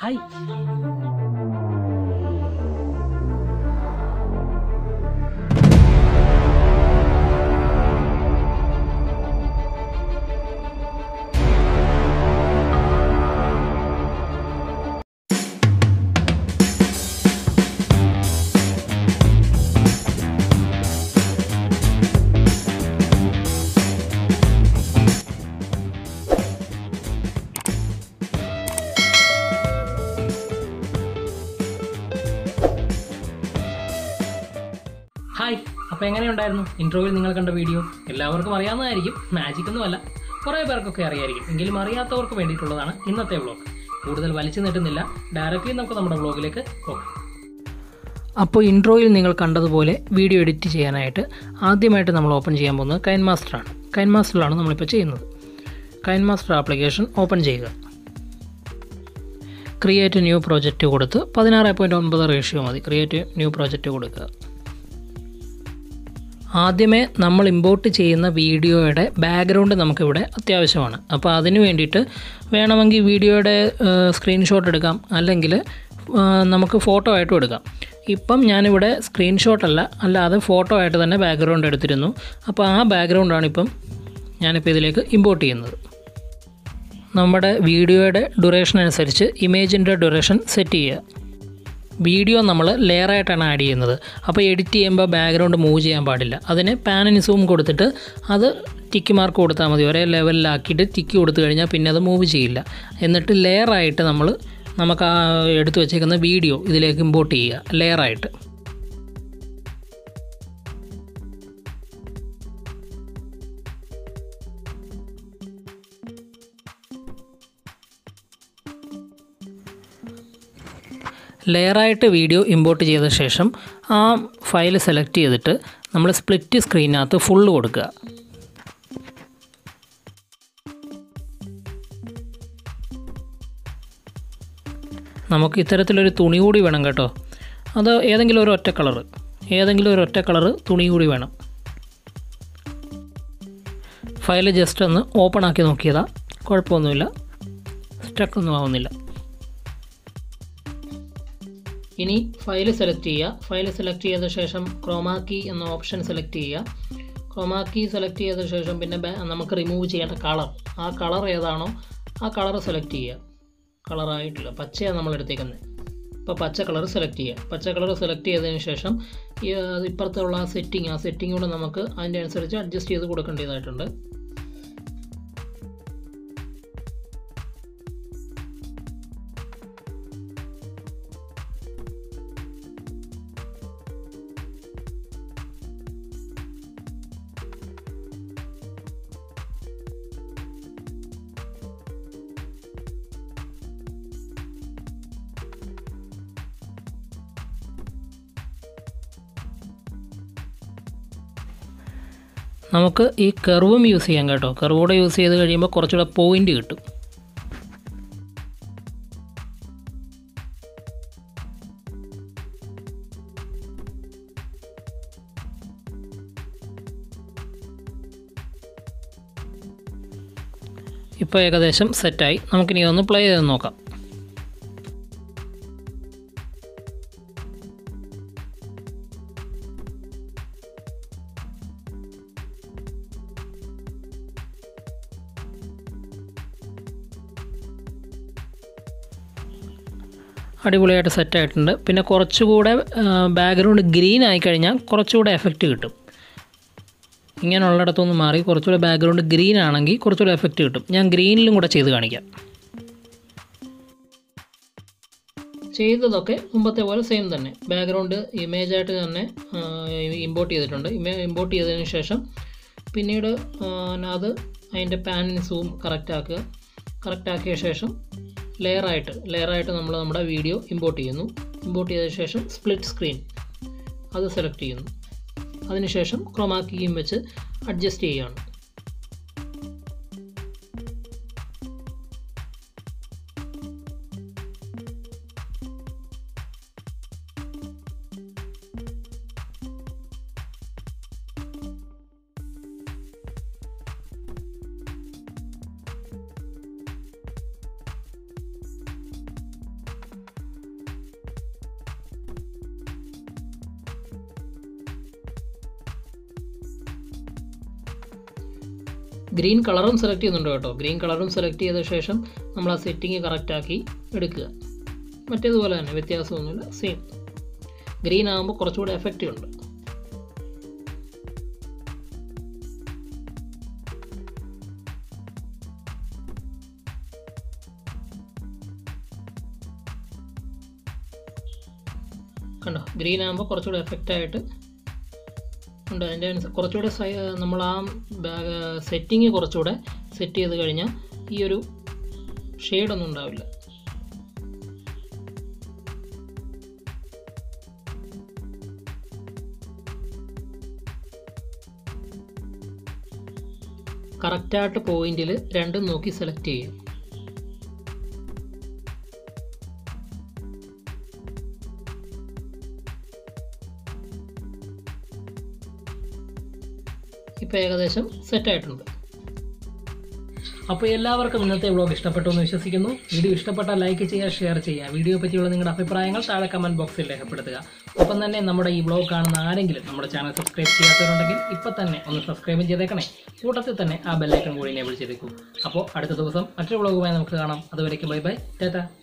hi hi അപ്പോൾ എങ്ങനെയുണ്ടായിരുന്നു ഇൻട്രോയിൽ നിങ്ങൾ കണ്ട വീഡിയോ എല്ലാവർക്കും അറിയാവുന്നതായിരിക്കും മാജിക് ഒന്നുമല്ല കുറേ പേർക്കൊക്കെ അറിയായിരിക്കും എങ്കിലും അറിയാത്തവർക്ക് വേണ്ടിയിട്ടുള്ളതാണ് ഇന്നത്തെ വ്ളോഗ് കൂടുതൽ വലിച്ചു നീട്ടുന്നില്ല ഡയറക്റ്റ്ലി നമുക്ക് നമ്മുടെ വ്ളോഗിലേക്ക് പോകാം അപ്പോൾ ഇൻട്രോയിൽ നിങ്ങൾ കണ്ടതുപോലെ വീഡിയോ എഡിറ്റ് ചെയ്യാനായിട്ട് ആദ്യമായിട്ട് നമ്മൾ ഓപ്പൺ ചെയ്യാൻ പോകുന്നത് കൈൻ മാസ്റ്ററാണ് കൈൻ മാസ്റ്ററിലാണ് നമ്മളിപ്പോൾ ചെയ്യുന്നത് കൈൻ മാസ്റ്റർ ആപ്ലിക്കേഷൻ ഓപ്പൺ ചെയ്യുക ക്രിയേറ്റ് ന്യൂ പ്രോജക്റ്റ് കൊടുത്ത് പതിനാറ് പോയിൻറ്റ് ഒൻപത് റേഷ്യോ മതി ക്രിയേറ്റ് ന്യൂ പ്രോജക്റ്റ് കൊടുക്കുക ആദ്യമേ നമ്മൾ ഇമ്പോർട്ട് ചെയ്യുന്ന വീഡിയോയുടെ ബാക്ക്ഗ്രൗണ്ട് നമുക്കിവിടെ അത്യാവശ്യമാണ് അപ്പോൾ അതിന് വേണ്ടിയിട്ട് വേണമെങ്കിൽ വീഡിയോയുടെ സ്ക്രീൻഷോട്ട് എടുക്കാം അല്ലെങ്കിൽ ആ, നമുക്ക് ഫോട്ടോ ആയിട്ടും എടുക്കാം ഇപ്പം ഞാനിവിടെ സ്ക്രീൻഷോട്ട് അല്ല അല്ലാതെ ഫോട്ടോ ആയിട്ട് തന്നെ ബാക്ക്ഗ്രൗണ്ട് എടുത്തിരുന്നു അപ്പോൾ ആ ബാക്ക്ഗ്രൗണ്ടാണ് ഇപ്പം ഞാനിപ്പോൾ ഇതിലേക്ക് ഇമ്പോർട്ട് ചെയ്യുന്നത് നമ്മുടെ വീഡിയോയുടെ ഡ്യൂറേഷൻ അനുസരിച്ച് ഇമേജിൻ്റെ ഡ്യൂറേഷൻ സെറ്റ് ചെയ്യുക വീഡിയോ നമ്മൾ ലെയറായിട്ടാണ് ആഡ് ചെയ്യുന്നത് അപ്പോൾ എഡിറ്റ് ചെയ്യുമ്പോൾ ബാക്ക്ഗ്രൗണ്ട് മൂവ് ചെയ്യാൻ പാടില്ല അതിന് പാനിന് സൂം കൊടുത്തിട്ട് അത് ടിക്ക് മാർക്ക് കൊടുത്താൽ മതി ഒരേ ലെവലിലാക്കിയിട്ട് ടിക്ക് കൊടുത്തു കഴിഞ്ഞാൽ പിന്നെ അത് മൂവ് ചെയ്യില്ല എന്നിട്ട് ലെയറായിട്ട് നമ്മൾ നമുക്ക് ആ എടുത്തു വച്ചേക്കുന്ന വീഡിയോ ഇതിലേക്ക് ഇമ്പോർട്ട് ചെയ്യുക ലെയറായിട്ട് ലെയറായിട്ട് വീഡിയോ ഇമ്പോർട്ട് ചെയ്ത ശേഷം ആ ഫയൽ സെലക്ട് ചെയ്തിട്ട് നമ്മൾ സ്പ്ലിറ്റ് സ്ക്രീനകത്ത് ഫുള്ള് കൊടുക്കുക നമുക്ക് ഇത്തരത്തിലൊരു തുണി കൂടി വേണം കേട്ടോ അത് ഏതെങ്കിലും ഒരു ഒറ്റ കളറ് ഏതെങ്കിലും ഒരു ഒറ്റ കളറ് തുണി കൂടി വേണം ഫയൽ ജസ്റ്റ് ഒന്ന് ഓപ്പൺ ആക്കി നോക്കിയതാ കുഴപ്പമൊന്നുമില്ല സ്റ്റക്കൊന്നും ആവുന്നില്ല ഇനി ഫയൽ സെലക്ട് ചെയ്യുക ഫയൽ സെലക്ട് ചെയ്ത ശേഷം ക്രോമാക്കി എന്ന ഓപ്ഷൻ സെലക്ട് ചെയ്യുക ക്രോമാക്കി സെലക്ട് ചെയ്ത ശേഷം പിന്നെ ബേ- നമുക്ക് റിമൂവ് ചെയ്യേണ്ട കളർ ആ കളർ ഏതാണോ ആ കളർ സെലക്ട് ചെയ്യുക കളറായിട്ടില്ല പച്ചയാണ് നമ്മൾ എടുത്തേക്കുന്നത് ഇപ്പോൾ പച്ച കളർ സെലക്ട് ചെയ്യുക പച്ച കളർ സെലക്ട് ചെയ്തതിന് ശേഷം ഈ അത് ഇപ്പുറത്തുള്ള ആ സെറ്റിംഗ് ആ സെറ്റിംഗ് കൂടെ നമുക്ക് അതിൻ്റെ അനുസരിച്ച് അഡ്ജസ്റ്റ് ചെയ്ത് കൊടുക്കേണ്ടതായിട്ടുണ്ട് നമുക്ക് ഈ കർവും യൂസ് ചെയ്യാം കേട്ടോ കർവൂടെ യൂസ് ചെയ്ത് കഴിയുമ്പോൾ കുറച്ചുകൂടെ പോയിൻ്റ് കിട്ടും ഇപ്പോൾ ഏകദേശം സെറ്റായി നമുക്കിനി ഒന്ന് പ്ലേ ചെയ്ത് നോക്കാം അടിപൊളിയായിട്ട് സെറ്റ് ആയിട്ടുണ്ട് പിന്നെ കുറച്ചുകൂടെ ബാക്ക്ഗ്രൗണ്ട് ഗ്രീൻ ആയി കഴിഞ്ഞാൽ കുറച്ചുകൂടെ എഫക്റ്റ് കിട്ടും ഇങ്ങനെയുള്ളിടത്തുനിന്ന് മാറി കുറച്ചുകൂടെ ബാക്ക്ഗ്രൗണ്ട് ഗ്രീൻ ആണെങ്കിൽ കുറച്ചുകൂടെ എഫക്റ്റ് കിട്ടും ഞാൻ ഗ്രീനിലും കൂടെ ചെയ്ത് കാണിക്കാം ചെയ്തതൊക്കെ മുമ്പത്തെ പോലെ സെയിം തന്നെ ബാക്ക്ഗ്രൗണ്ട് ഇമേജായിട്ട് തന്നെ ഇമ്പോർട്ട് ചെയ്തിട്ടുണ്ട് ഇമ്പോർട്ട് ചെയ്തതിന് ശേഷം പിന്നീട് ആ, അത് അതിൻ്റെ പാനിന് സൂം കറക്റ്റ് ആക്കുക കറക്റ്റ് ആക്കിയ ശേഷം ലെയറായിട്ട് ലെയറായിട്ട് നമ്മൾ നമ്മുടെ വീഡിയോ ഇമ്പോർട്ട് ചെയ്യുന്നു ഇമ്പോർട്ട് ചെയ്ത ശേഷം സ്പ്ലിറ്റ് സ്ക്രീൻ അത് സെലക്ട് ചെയ്യുന്നു അതിനുശേഷം ക്രോമാക്കിയും വെച്ച് അഡ്ജസ്റ്റ് ചെയ്യുകയാണ് ഗ്രീൻ കളറും സെലക്ട് ചെയ്യുന്നുണ്ട് കേട്ടോ ഗ്രീൻ കളറും സെലക്ട് ചെയ്ത ശേഷം നമ്മൾ ആ സെറ്റിങ് കറക്റ്റാക്കി എടുക്കുക മറ്റേതുപോലെ തന്നെ വ്യത്യാസമൊന്നുമില്ല സെയിം ഗ്രീൻ ആകുമ്പോൾ കുറച്ചുകൂടെ എഫക്റ്റ് ഉണ്ട് കണ്ടോ ഗ്രീൻ ആകുമ്പോൾ കുറച്ചുകൂടെ എഫക്റ്റ് ആയിട്ട് ഉണ്ട് അതിൻ്റെ അനുസ- കുറച്ചുകൂടെ സൈ നമ്മൾ ആ സെറ്റിങ് കുറച്ചുകൂടെ സെറ്റ് ചെയ്ത് കഴിഞ്ഞാൽ ഈ ഒരു ഷെയ്ഡൊന്നും ഉണ്ടാവില്ല കറക്റ്റായിട്ട് പോയിന്റിൽ രണ്ടും നോക്കി സെലക്ട് ചെയ്യുക ഇപ്പോൾ ഏകദേശം സെറ്റായിട്ടുണ്ട് അപ്പോൾ എല്ലാവർക്കും ഇന്നത്തെ വ്ളോഗ് ഇഷ്ടപ്പെട്ടു എന്ന് വിശ്വസിക്കുന്നു വീഡിയോ ഇഷ്ടപ്പെട്ടാൽ ലൈക്ക് ചെയ്യുക ഷെയർ ചെയ്യുക വീഡിയോ പറ്റിയുള്ള നിങ്ങളുടെ അഭിപ്രായങ്ങൾ താഴെ കമൻറ്റ് ബോക്സിൽ രേഖപ്പെടുത്തുക ഒപ്പം തന്നെ നമ്മുടെ ഈ വ്ളോഗ് കാണുന്ന ആരെങ്കിലും നമ്മുടെ ചാനൽ സബ്സ്ക്രൈബ് ചെയ്യാത്തവരുണ്ടെങ്കിൽ ഇപ്പം തന്നെ ഒന്ന് സബ്സ്ക്രൈബ് ചെയ്തേക്കണേ കൂട്ടത്തിൽ തന്നെ ആ ബെല്ലൈക്കൺ കൂടി എനേബിൾ ചെയ്തേക്കൂ അപ്പോൾ അടുത്ത ദിവസം മറ്റൊരു വ്ളോഗുമായി നമുക്ക് കാണാം അതുവരേക്കും ബൈ ബൈ ടാറ്റ